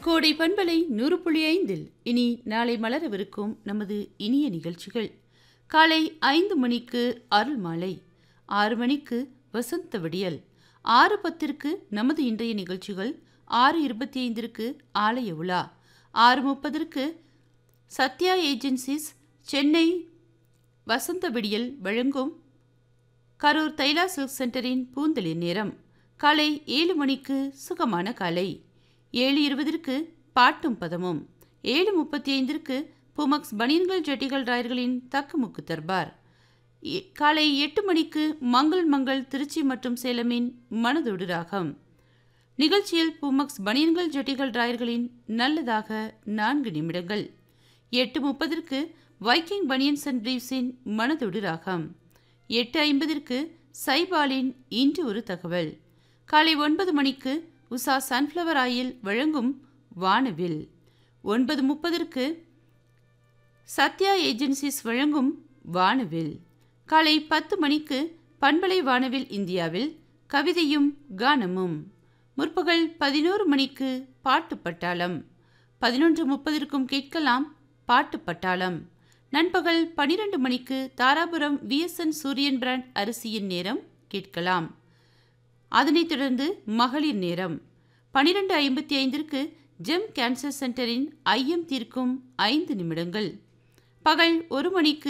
கோடை பண்பலை நூறு புள்ளி ஐந்தில் இனி நாளை மலரவிருக்கும் நமது இனிய நிகழ்ச்சிகள் காலை ஐந்து மணிக்கு அருள் மாலை ஆறு மணிக்கு வசந்த விடியல் ஆறு பத்திற்கு நமது இன்றைய நிகழ்ச்சிகள் ஆறு இருபத்தி ஐந்திற்கு ஆலய உலா ஆறு முப்பதற்கு சத்யா ஏஜென்சிஸ் சென்னை வசந்த விடியல் வழங்கும் கரூர் தைலா சில்க் சென்டரின் பூந்தளிர் நேரம் காலை ஏழு மணிக்கு சுகமான காலை ஏழு இருபதற்கு பாட்டும் பதமும் ஏழு முப்பத்தி ஐந்திற்கு புமக்ஸ் பனியன்கள் ஜட்டிகள் ராயர்களின் தக்குமுக்கு தர்பார் எ- காலை எட்டு மணிக்கு மங்கள் மங்கள் திருச்சி மற்றும் சேலமின் மனதொடு ராகம் நிகழ்ச்சியில் புமக்ஸ் பனியன்கள் ஜட்டிகள் ராயர்களின் நல்லதாக நான்கு நிமிடங்கள் எட்டு முப்பதற்கு வைக்கிங் பனியன்ஸ் அண்ட் பிரீவ்ஸின் மனதொடு ராகம் எட்டு ஐம்பதற்கு சைபாலின் இன்று ஒரு தகவல் காலை ஒன்பது மணிக்கு உஷா சன்ஃப்ளவர் ஆயில் வழங்கும் வானவில் ஒன்பது முப்பதற்கு சத்யா ஏஜென்சிஸ் வழங்கும் வானவில் காலை பத்து மணிக்கு பண்பலை வானவில் இந்தியாவில் கவிதையும் கானமும் முற்பகல் பதினோரு மணிக்கு பாட்டு பட்டாளம் பதினொன்று முப்பதற்கும் கேட்கலாம் பாட்டு பட்டாளம் நண்பகல் பனிரெண்டு மணிக்கு தாராபுரம் விஎஸ்என் சூரியன் பிராண்ட் அரிசியின் நேரம் கேட்கலாம் அதனைத் தொடர்ந்து மகளிர் நேரம் பனிரெண்டு ஐம்பத்தி ஐந்திற்கு ஜெம் கேன்சர் சென்டரின் ஐயம் தீர்க்கும் ஐந்து நிமிடங்கள் பகல் ஒரு மணிக்கு